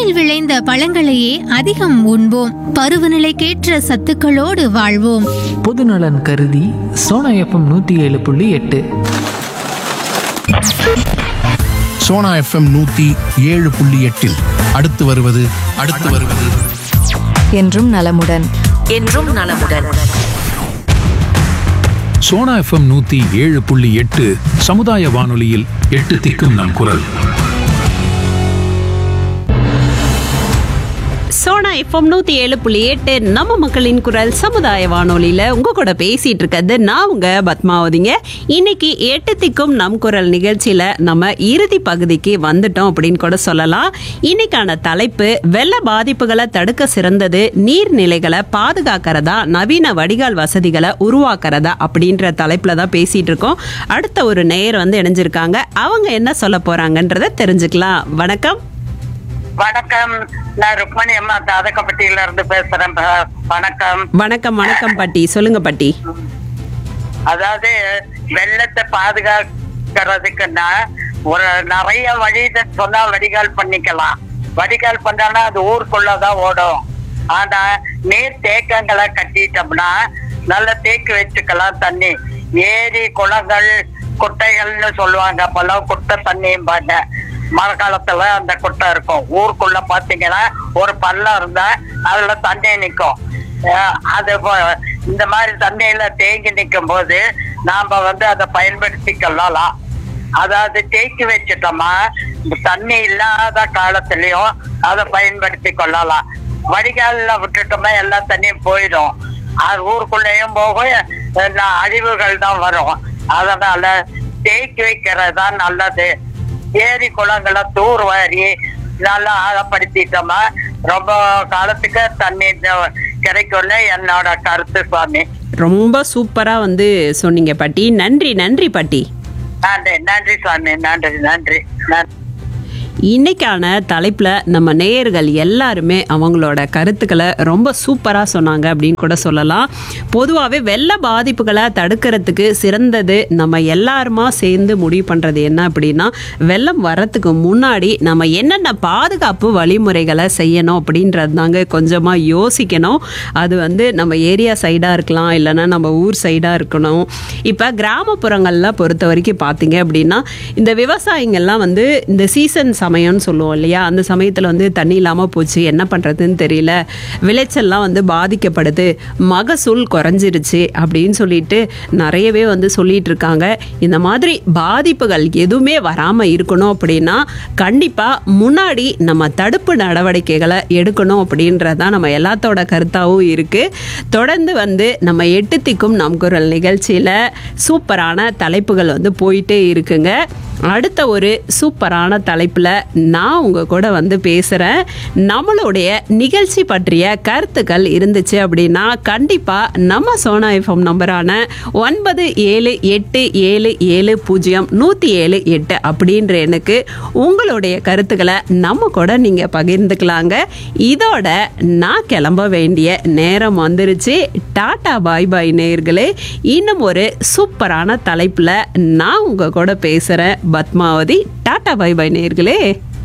மண்ணில் விளைந்த பழங்களையே அதிகம் உண்போம் பருவநிலைக்கேற்ற சத்துக்களோடு வாழ்வோம் பொதுநலன் கருதி சோனா எஃப்எம் நூற்றி ஏழு புள்ளி எட்டு சோனா எஃப்எம் நூத்தி ஏழு புள்ளி எட்டில் அடுத்து வருவது அடுத்து வருவது என்றும் நலமுடன் என்றும் நலமுடன் சோனா எஃப்எம் நூத்தி ஏழு புள்ளி எட்டு சமுதாய வானொலியில் எட்டு திக்கும் நம் குரல் சோனா எஃப்எம் நூத்தி ஏழு புள்ளி எட்டு நம்ம மக்களின் குரல் சமுதாய வானொலியில உங்க கூட பேசிட்டு இருக்கிறது நான் உங்க பத்மாவதிங்க இன்னைக்கு எட்டு திக்கும் நம் குரல் நிகழ்ச்சியில நம்ம இறுதி பகுதிக்கு வந்துட்டோம் அப்படின்னு கூட சொல்லலாம் இன்னைக்கான தலைப்பு வெள்ள பாதிப்புகளை தடுக்க சிறந்தது நீர்நிலைகளை பாதுகாக்கிறதா நவீன வடிகால் வசதிகளை உருவாக்குறதா அப்படின்ற தலைப்புல தான் பேசிட்டு இருக்கோம் அடுத்த ஒரு நேயர் வந்து இணைஞ்சிருக்காங்க அவங்க என்ன சொல்ல போறாங்கன்றத தெரிஞ்சுக்கலாம் வணக்கம் வணக்கம் நான் ருக்மணி அம்மா தாதகப்பட்டியில இருந்து பேசுறேன் ப- வணக்கம் வணக்கம் வணக்கம் பாட்டி சொல்லுங்க பாட்டி அதாவது வெள்ளத்தை பாதுகாக்கிறதுக்குன்னா ஒரு நிறைய வழி சொன்னா வடிகால் பண்ணிக்கலாம் வடிகால் பண்ணானா அது ஊருக்குள்ளதான் ஓடும் ஆனா நீர் தேக்கங்களை கட்டிட்டோம்னா நல்ல தேக்கி வச்சுக்கலாம் தண்ணி ஏரி குளங்கள் குட்டைகள்னு சொல்லுவாங்க அப்பெல்லாம் குட்டை தண்ணியும்பாங்க மழை காலத்துல அந்த குட்டை இருக்கும் ஊருக்குள்ள பாத்தீங்கன்னா ஒரு பள்ளம் இருந்தா அதுல தண்ணி நிக்கும் அஹ் அது போ- இந்த மாதிரி தண்ணியில தேங்கி நிற்கும் போது நாம வந்து அதை பயன்படுத்தி கொள்ளலாம் அதாவது தேக்கி வச்சுட்டோமா இந்த தண்ணி இல்லாத காலத்திலயும் அதை பயன்படுத்தி கொள்ளலாம் வடிகால்ல விட்டுட்டோமா எல்லா தண்ணியும் போயிடும் அது ஊருக்குள்ளேயும் போகும் அஹ் அழிவுகள் தான் வரும் அதனால தேக்கி வைக்கிறது தான் நல்லது ஏரி குளங்களை தூர் வாரி நல்லா ஆழப்படுத்திட்டோமா ரொம்ப காலத்துக்கு தண்ணி த- கிடைக்கும்னு என்னோட கருத்து சுவாமி ரொம்ப சூப்பரா வந்து சொன்னீங்க பாட்டி நன்றி நன்றி பாட்டி நன்றி நன்றி சுவாமி நன்றி நன்றி நன்றி இன்னைக்கான தலைப்புல நம்ம நேயர்கள் எல்லாருமே அவங்களோட கருத்துக்களை ரொம்ப சூப்பரா சொன்னாங்க அப்படின்னு கூட சொல்லலாம் பொதுவாகவே வெள்ள பாதிப்புகளை தடுக்கிறதுக்கு சிறந்தது நம்ம எல்லாருமா சேர்ந்து முடிவு பண்றது என்ன அப்படின்னா வெள்ளம் வரத்துக்கு முன்னாடி நம்ம என்னென்ன பாதுகாப்பு வழிமுறைகளை செய்யணும் அப்படின்றது தாங்க கொஞ்சமா யோசிக்கணும் அது வந்து நம்ம ஏரியா சைடா இருக்கலாம் இல்லைன்னா நம்ம ஊர் சைடா இருக்கணும் இப்போ கிராமப்புறங்கள்ல பொறுத்த வரைக்கும் பார்த்தீங்க அப்படின்னா இந்த விவசாயிங்கள்லாம் வந்து இந்த சீசன் சமயம்னு சொல்லுவோம் இல்லையா அந்த சமயத்தில் வந்து தண்ணி இல்லாமல் போச்சு என்ன பண்ணுறதுன்னு தெரியல விளைச்சல்லாம் வந்து பாதிக்கப்படுது மகசூல் குறைஞ்சிருச்சு அப்படின்னு சொல்லிட்டு நிறையவே வந்து சொல்லிட்டு இருக்காங்க இந்த மாதிரி பாதிப்புகள் எதுவுமே வராமல் இருக்கணும் அப்படின்னா கண்டிப்பாக முன்னாடி நம்ம தடுப்பு நடவடிக்கைகளை எடுக்கணும் அப்படின்றது தான் நம்ம எல்லாத்தோட கருத்தாகவும் இருக்குது தொடர்ந்து வந்து நம்ம எட்டு திக்கும் நம் குரல் நிகழ்ச்சியில் சூப்பரான தலைப்புகள் வந்து போயிட்டே இருக்குங்க அடுத்த ஒரு சூப்பரான தலைப்பில் நான் உங்கள் கூட வந்து பேசுகிறேன் நம்மளுடைய நிகழ்ச்சி பற்றிய கருத்துக்கள் இருந்துச்சு அப்படின்னா கண்டிப்பாக நம்ம சோனா எஃப்எம் நம்பரான ஒன்பது ஏழு எட்டு ஏழு ஏழு பூஜ்ஜியம் நூற்றி ஏழு எட்டு அப்படின்ற எனக்கு உங்களுடைய கருத்துக்களை நம்ம கூட நீங்கள் பகிர்ந்துக்கலாங்க இதோட நான் கிளம்ப வேண்டிய நேரம் வந்துருச்சு டாடா பாய் பாய் நேயர்களே இன்னும் ஒரு சூப்பரான தலைப்பில் நான் உங்கள் கூட பேசுகிறேன் பத்மாவதி டாடா பாய் பாய் நேயர்களே